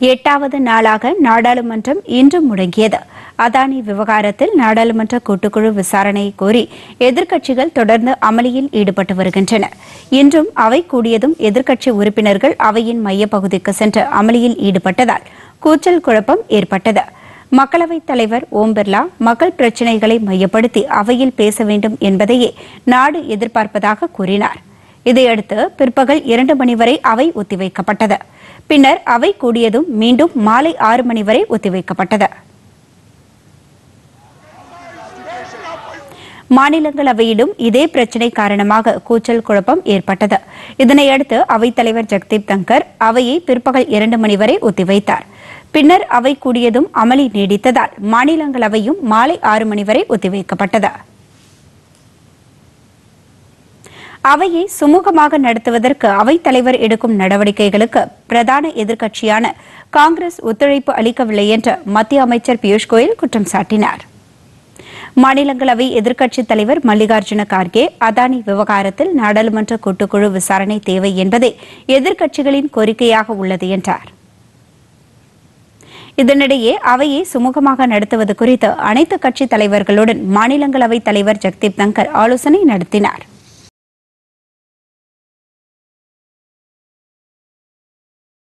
எட்டாவது நாளாக நாடாளுமன்றம் இன்றும் முடங்கியது அதானி விவகாரத்தில் நாடாளுமன்ற கூட்டுக்குழு விசாரணையை கோரி எதிர்க்கட்சிகள் தொடர்ந்து அமளியில் ஈடுபட்டு வருகின்றன இன்றும் அவை கூடியதும் எதிர்க்கட்சி உறுப்பினர்கள் அவையின் மையப்பகுதிக்கு சென்று அமளியில் ஈடுபட்டதால் கூச்சல் குழப்பம் ஏற்பட்டது மக்களவைத் தலைவர் ஓம் பிர்லா மக்கள் பிரச்சினைகளை மையப்படுத்தி அவையில் பேச வேண்டும் என்பதையே நாடு எதிர்பார்ப்பதாக கூறினார் இதையடுத்து பிற்பகல் இரண்டு மணி வரை அவை ஒத்திவைக்கப்பட்டது பின்னர் அவை கூடியதும் மீண்டும் மாலை ஆறு மணி வரை ஒத்திவைக்கப்பட்டது மாநிலங்களவையிலும் இதே பிரச்சினை காரணமாக கூச்சல் குழப்பம் ஏற்பட்டது இதனையடுத்து அவைத்தலைவர் ஜெகதீப் தங்கர் அவையை பிற்பகல் இரண்டு மணி வரை ஒத்திவைத்தார் பின்னர் அவை கூடியதும் அமளி நீடித்ததால் மாநிலங்களவையும் மாலை ஆறு மணி வரை ஒத்திவைக்கப்பட்டது அவையை சுமூகமாக நடத்துவதற்கு அவைத்தலைவர் எடுக்கும் நடவடிக்கைகளுக்கு பிரதான எதிர்க்கட்சியான காங்கிரஸ் ஒத்துழைப்பு அளிக்கவில்லை என்று மத்திய அமைச்சர் பியூஷ் கோயல் குற்றம் சாட்டினார் மாநிலங்களவை எதிர்க்கட்சித் தலைவர் மல்லிகார்ஜுன கார்கே அதானி விவகாரத்தில் நாடாளுமன்ற கூட்டுக்குழு விசாரணை தேவை என்பதே எதிர்க்கட்சிகளின் கோரிக்கையாக உள்ளது என்றார் இதனிடையே அவையை சுமூகமாக நடத்துவது குறித்து அனைத்து கட்சித் தலைவர்களுடன் மாநிலங்களவைத் தலைவர் ஜெகதீப் தங்கர் ஆலோசனை நடத்தினார்